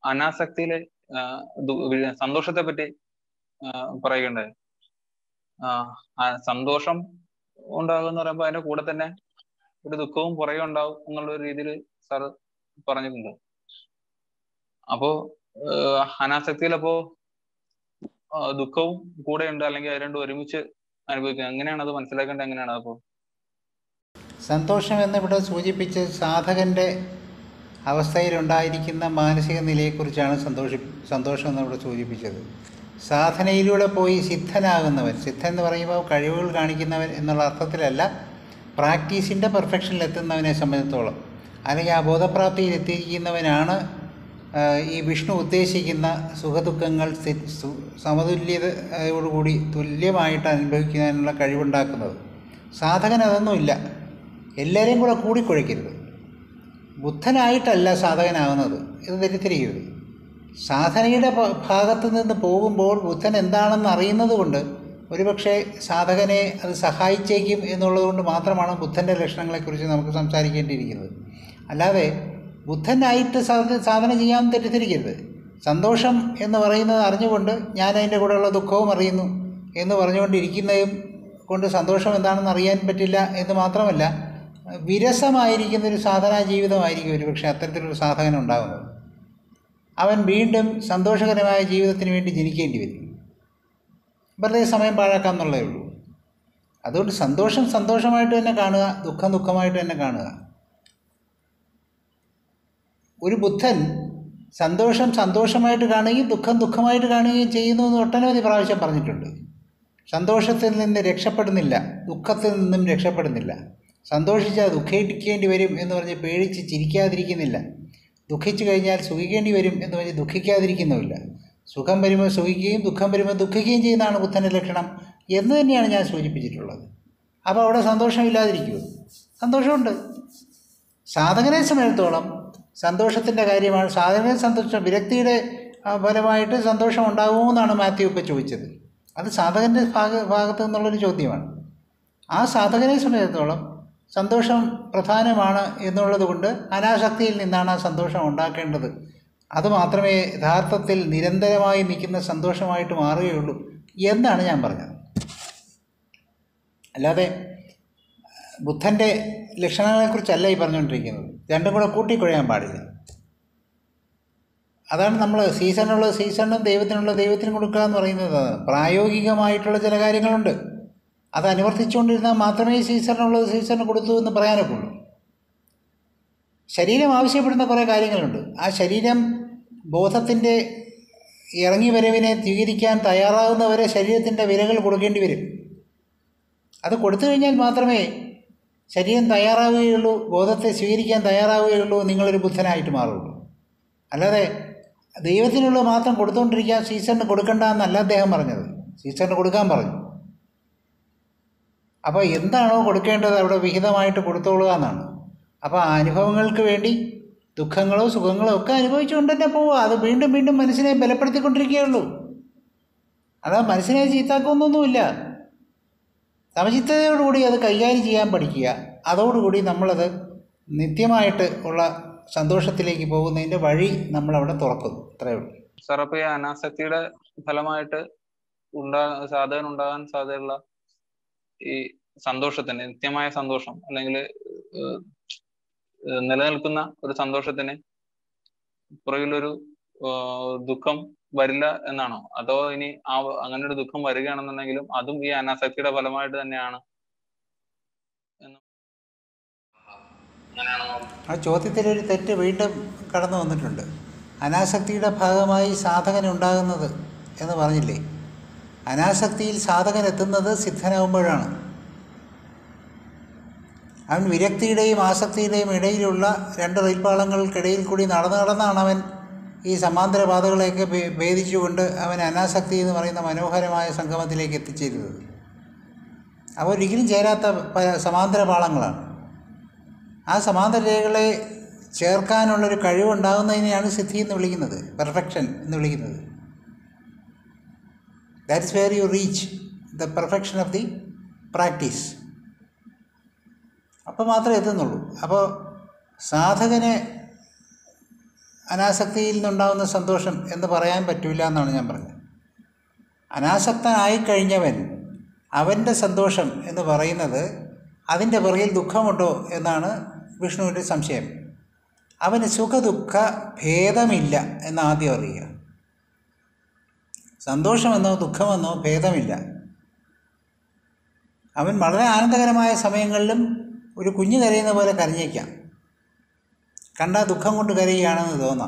അനാസക്തിയിലെ ആ, ദു- വി- സന്തോഷത്തെ പറ്റി ആ, പറയുകയുണ്ടായി ആ, ആ സന്തോഷം ഉണ്ടാകുക എന്ന് പറയുമ്പോൾ അതിന്റെ കൂടെ തന്നെ ഒരു ദുഃഖവും പുറകെ ഉണ്ടാവും എന്നുള്ള ഒരു രീതിയിൽ സാറ് പറഞ്ഞിട്ടുണ്ട് അപ്പോ ഏഹ് അനാസക്തിയിൽ അപ്പോ ആ, ദുഃഖവും കൂടെ ഉണ്ട് അല്ലെങ്കിൽ അത് രണ്ടും ഒരുമിച്ച് അനുഭവിക്കുക എങ്ങനെയാണ് അത് മനസ്സിലാക്കേണ്ടത് എങ്ങനെയാണ് അപ്പോ സന്തോഷം എന്നിവിടെ സൂചിപ്പിച്ച് സാധകൻ്റെ അവസ്ഥയിലുണ്ടായിരിക്കുന്ന മാനസിക നിലയെക്കുറിച്ചാണ് സന്തോഷി സന്തോഷം എന്നിവിടെ സൂചിപ്പിച്ചത് സാധനയിലൂടെ പോയി സിദ്ധനാകുന്നവൻ സിദ്ധൻ എന്ന് പറയുമ്പോൾ കഴിവുകൾ കാണിക്കുന്നവൻ എന്നുള്ള അർത്ഥത്തിലല്ല പ്രാക്ടീസിൻ്റെ പെർഫെക്ഷനിൽ എത്തുന്നവനെ സംബന്ധിച്ചോളം അല്ലെങ്കിൽ ആ ബോധപ്രാപ്തിയിൽ എത്തിയിരിക്കുന്നവനാണ് ആ, ഈ വിഷ്ണു ഉദ്ദേശിക്കുന്ന സുഖദുഃഖങ്ങൾ സ്ഥി- സു- സമതുല്യതയോടുകൂടി തുല്യമായിട്ട് അനുഭവിക്കാനുള്ള കഴിവുണ്ടാക്കുന്നത് സാധകൻ അതൊന്നുമില്ല എല്ലാവരെയും കൂടെ കൂടിക്കുഴയ്ക്കരുത് ബുദ്ധനായിട്ടല്ല സാധകനാകുന്നത് ഇത് തെറ്റിദ്ധരിക്കരുത് സാധനയുടെ ഭ- ഭാഗത്ത് നിന്ന് പോകുമ്പോൾ ബുദ്ധൻ എന്താണെന്ന് അറിയുന്നത് കൊണ്ട് ഒരുപക്ഷെ സാധകനെ അത് സഹായിച്ചേക്കും എന്നുള്ളത് കൊണ്ട് മാത്രമാണ് ബുദ്ധൻ്റെ ലക്ഷണങ്ങളെക്കുറിച്ച് നമുക്ക് സംസാരിക്കേണ്ടിയിരിക്കുന്നത് അല്ലാതെ ബുദ്ധനായിട്ട് സാധന സാധന ചെയ്യാൻ തെറ്റിദ്ധരിക്കരുത് സന്തോഷം എന്ന് പറയുന്നത് അറിഞ്ഞുകൊണ്ട് ഞാൻ അതിൻ്റെ കൂടെയുള്ള ദുഃഖവും അറിയുന്നു എന്ന് പറഞ്ഞുകൊണ്ടിരിക്കുന്നതും കൊണ്ട് സന്തോഷം എന്താണെന്ന് അറിയാൻ പറ്റില്ല എന്ന് മാത്രമല്ല വിരസമായിരിക്കുന്ന ഒരു സാധനാ ജീവിതമായിരിക്കും ഒരുപക്ഷെ അത്തരത്തിലൊരു സാധകൻ ഉണ്ടാകുന്നത് അവൻ വീണ്ടും സന്തോഷകരമായ ജീവിതത്തിന് വേണ്ടി ജനിക്കേണ്ടി വരും വെറുതെ സമയം പാഴാക്കാം എന്നുള്ളതേ ഉള്ളൂ അതുകൊണ്ട് സന്തോഷം സന്തോഷമായിട്ട് തന്നെ കാണുക ദുഃഖം ദുഃഖമായിട്ട് തന്നെ കാണുക ഒരു ബുദ്ധൻ സന്തോഷം സന്തോഷമായിട്ട് കാണുകയും ദുഃഖം ദുഃഖമായിട്ട് കാണുകയും ചെയ്യുന്നു എന്ന് ഒട്ടനവധി പ്രാവശ്യം പറഞ്ഞിട്ടുണ്ട് സന്തോഷത്തിൽ നിന്ന് രക്ഷപ്പെടുന്നില്ല ദുഃഖത്തിൽ നിന്നും രക്ഷപ്പെടുന്നില്ല സന്തോഷിച്ചാൽ ദുഃഖിക്കേണ്ടി വരും എന്ന് പറഞ്ഞ് പേടിച്ച് ചിരിക്കാതിരിക്കുന്നില്ല ദുഃഖിച്ചു കഴിഞ്ഞാൽ സുഖിക്കേണ്ടി വരും എന്ന് പറഞ്ഞ് ദുഃഖിക്കാതിരിക്കുന്നുമില്ല സുഖം വരുമ്പോൾ സുഖിക്കുകയും ദുഃഖം വരുമ്പോൾ ദുഃഖിക്കുകയും ചെയ്യുന്നതാണ് ബുദ്ധൻ്റെ ലക്ഷണം എന്ന് തന്നെയാണ് ഞാൻ സൂചിപ്പിച്ചിട്ടുള്ളത് അപ്പോൾ അവിടെ സന്തോഷമില്ലാതിരിക്കുമോ സന്തോഷമുണ്ട് സാധകനെ സംബന്ധിച്ചിടത്തോളം സന്തോഷത്തിൻ്റെ കാര്യമാണ് സാധകനെ സന്തോഷം വിരക്തിയുടെ ആ, ഫലമായിട്ട് സന്തോഷം ഉണ്ടാകുമോ മാത്യു ഇപ്പോൾ ചോദിച്ചത് അത് സാധകൻ്റെ ഭാഗ ഭാഗത്തു നിന്നുള്ളൊരു ചോദ്യമാണ് ആ സാധകനെ സംബന്ധിച്ചിടത്തോളം സന്തോഷം പ്രധാനമാണ് എന്നുള്ളത് കൊണ്ട് അനാസക്തിയിൽ നിന്നാണ് ആ സന്തോഷം ഉണ്ടാക്കേണ്ടത് അത് മാത്രമേ യഥാർത്ഥത്തിൽ നിരന്തരമായി നിൽക്കുന്ന സന്തോഷമായിട്ട് മാറുകയുള്ളൂ എന്നാണ് ഞാൻ പറഞ്ഞത് അല്ലാതെ ബുദ്ധൻ്റെ ലക്ഷണങ്ങളെക്കുറിച്ചല്ല ഈ പറഞ്ഞുകൊണ്ടിരിക്കുന്നത് രണ്ടും കൂടെ കൂട്ടിക്കുഴയാൻ പാടില്ല അതാണ് നമ്മൾ സീസണുള്ള സീസണും ദൈവത്തിനുള്ള ദൈവത്തിനും കൊടുക്കുക എന്ന് പറയുന്നത് അതാണ്. പ്രായോഗികമായിട്ടുള്ള ചില കാര്യങ്ങളുണ്ട് അത് അനുവർത്തിച്ചുകൊണ്ടിരുന്നാൽ മാത്രമേ സീസണിനുള്ളത് സീസണിന് കൊടുത്തു എന്ന് പറയാനൊക്കെ ഉള്ളൂ ശരീരം ആവശ്യപ്പെടുന്ന കുറേ കാര്യങ്ങളുണ്ട് ആ ശരീരം ബോധത്തിൻ്റെ ഇറങ്ങി വരവിനെ സ്വീകരിക്കാൻ തയ്യാറാകുന്നവരെ ശരീരത്തിൻ്റെ വിലകൾ കൊടുക്കേണ്ടി വരും അത് കൊടുത്തു കഴിഞ്ഞാൽ മാത്രമേ ശരീരം തയ്യാറാവുകയുള്ളൂ ബോധത്തെ സ്വീകരിക്കാൻ തയ്യാറാവുകയുള്ളൂ നിങ്ങളൊരു ബുദ്ധനായിട്ട് മാറുള്ളൂ അല്ലാതെ ദൈവത്തിനുള്ള മാത്രം കൊടുത്തുകൊണ്ടിരിക്കാൻ സീസറിന് കൊടുക്കണ്ട എന്നല്ല അദ്ദേഹം പറഞ്ഞത് സീസറിന് കൊടുക്കാൻ പറഞ്ഞു അപ്പോൾ എന്താണോ കൊടുക്കേണ്ടത് അവിടെ വിഹിതമായിട്ട് കൊടുത്തോളുക എന്നാണ് അപ്പോൾ ആ അനുഭവങ്ങൾക്ക് വേണ്ടി ദുഃഖങ്ങളോ സുഖങ്ങളോ ഒക്കെ അനുഭവിച്ചുകൊണ്ട് തന്നെ പോവുക അത് വീണ്ടും വീണ്ടും മനസ്സിനെ ബലപ്പെടുത്തിക്കൊണ്ടിരിക്കുകയുള്ളൂ അല്ലാതെ മനസ്സിനെ ചീത്താക്കൊന്നൊന്നുമില്ല സമചിത്തതയോടുകൂടി അത് കൈകാര്യം ചെയ്യാൻ പഠിക്കുക അതോടുകൂടി നമ്മളത് നിത്യമായിട്ട് ഉള്ള സന്തോഷത്തിലേക്ക് പോകുന്നതിൻ്റെ വഴി നമ്മളവിടെ തുറക്കുന്നു അത്രയേ ഉള്ളൂ സാർ അപ്പൊ ഈ അനാസക്തിയുടെ ഫലമായിട്ട് ഉണ്ടാ സാധകൻ ഉണ്ടാകാൻ സാധ്യതയുള്ള ഈ സന്തോഷത്തിന് നിത്യമായ സന്തോഷം അല്ലെങ്കിൽ നിലനിൽക്കുന്ന ഒരു സന്തോഷത്തിന് പുറകിലൊരു ഏഹ്, ദുഃഖം വരില്ല എന്നാണോ അതോ ഇനി ആ അങ്ങനെ ഒരു ദുഃഖം വരികയാണെന്നുണ്ടെങ്കിലും അതും ഈ അനാസക്തിയുടെ ഫലമായിട്ട് തന്നെയാണ് എന്ന് അങ്ങനെയാണോ ആ ചോദ്യത്തിലൊരു തെറ്റ് വീണ്ടും കടന്നു വന്നിട്ടുണ്ട് അനാസക്തിയുടെ ഭാഗമായി സാധകൻ ഉണ്ടാകുന്നത് എന്ന് പറഞ്ഞില്ലേ അനാസക്തിയിൽ സാധകൻ എത്തുന്നത് സിദ്ധനാകുമ്പോഴാണ് അവൻ വിരക്തിയുടെയും ആസക്തിയുടെയും ഇടയിലുള്ള രണ്ട് റെയിൽപാളങ്ങൾക്കിടയിൽ കൂടി നടന്നു നടന്നാണ് അവൻ ഈ സമാന്തര പാതകളെയൊക്കെ ഭേ- ഭേദിച്ചുകൊണ്ട് അവൻ അനാസക്തി എന്ന് പറയുന്ന മനോഹരമായ സംഗമത്തിലേക്ക് എത്തിച്ചേരുന്നത് അവ ഒരിക്കലും ചേരാത്ത പ- സമാന്തര പാളങ്ങളാണ് ആ സമാന്തര രേഖകളെ ചേർക്കാനുള്ളൊരു കഴിവുണ്ടാകുന്നതിനെയാണ് സിദ്ധി എന്ന് വിളിക്കുന്നത് പെർഫെക്ഷൻ എന്ന് വിളിക്കുന്നത് that's where you reach the perfection of the practice അപ്പോൾ മാത്രമേ എത്തുന്നുള്ളൂ അപ്പോൾ സാധകന് അനാസക്തിയിൽ നിന്നുണ്ടാകുന്ന സന്തോഷം എന്ന് പറയാൻ പറ്റില്ല എന്നാണ് ഞാൻ പറഞ്ഞത് അനാസക്തനായിക്കഴിഞ്ഞവൻ അവൻ്റെ സന്തോഷം എന്ന് പറയുന്നത് അതിൻ്റെ പുറകിൽ ദുഃഖമുണ്ടോ എന്നാണ് വിഷ്ണുവിൻ്റെ സംശയം അവന് സുഖദുഃഖ ഭേദമില്ല എന്ന് ആദ്യം അറിയുക സന്തോഷമെന്നോ ദുഃഖമെന്നോ ഭേദമില്ല അവൻ വളരെ ആനന്ദകരമായ സമയങ്ങളിലും ഒരു കുഞ്ഞ് കരയുന്ന പോലെ കരഞ്ഞേക്കാം കണ്ട ദുഃഖം കൊണ്ട് കരയുകയാണെന്ന് തോന്നാം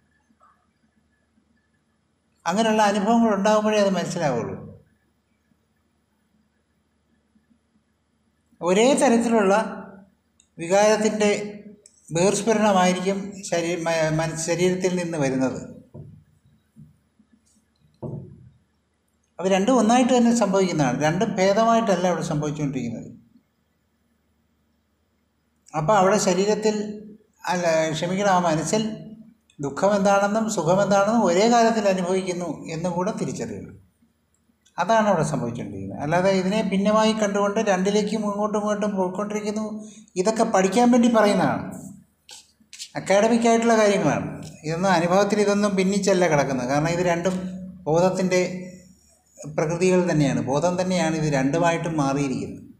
അങ്ങനെയുള്ള അനുഭവങ്ങൾ ഉണ്ടാകുമ്പോഴേ അത് മനസ്സിലാവുള്ളൂ ഒരേ തരത്തിലുള്ള വികാരത്തിൻ്റെ ബഹിർസ്ഫുരണമായിരിക്കും ശരീര മന ശരീരത്തിൽ നിന്ന് വരുന്നത് അത് രണ്ടും ഒന്നായിട്ട് തന്നെ സംഭവിക്കുന്നതാണ് രണ്ടും ഭേദമായിട്ടല്ല അവിടെ സംഭവിച്ചുകൊണ്ടിരിക്കുന്നത് അപ്പോൾ അവിടെ ശരീരത്തിൽ അല്ല ക്ഷമിക്കണം ആ മനസ്സിൽ ദുഃഖം എന്താണെന്നും സുഖം എന്താണെന്നും ഒരേ കാലത്തിൽ അനുഭവിക്കുന്നു എന്നും കൂടെ തിരിച്ചറിയണം അതാണ് അവിടെ സംഭവിച്ചുകൊണ്ടിരിക്കുന്നത് അല്ലാതെ ഇതിനെ ഭിന്നമായി കണ്ടുകൊണ്ട് രണ്ടിലേക്കും ഇങ്ങോട്ടും ഇങ്ങോട്ടും പോയിക്കൊണ്ടിരിക്കുന്നു ഇതൊക്കെ പഠിക്കാൻ വേണ്ടി പറയുന്നതാണ് അക്കാഡമിക് ആയിട്ടുള്ള കാര്യങ്ങളാണ് ഇതൊന്നും അനുഭവത്തിൽ ഇതൊന്നും ഭിന്നിച്ചല്ല കിടക്കുന്നത് കാരണം ഇത് രണ്ടും ബോധത്തിൻ്റെ പ്രകൃതികൾ തന്നെയാണ് ബോധം തന്നെയാണ് ഇത് രണ്ടുമായിട്ടും മാറിയിരിക്കുന്നത്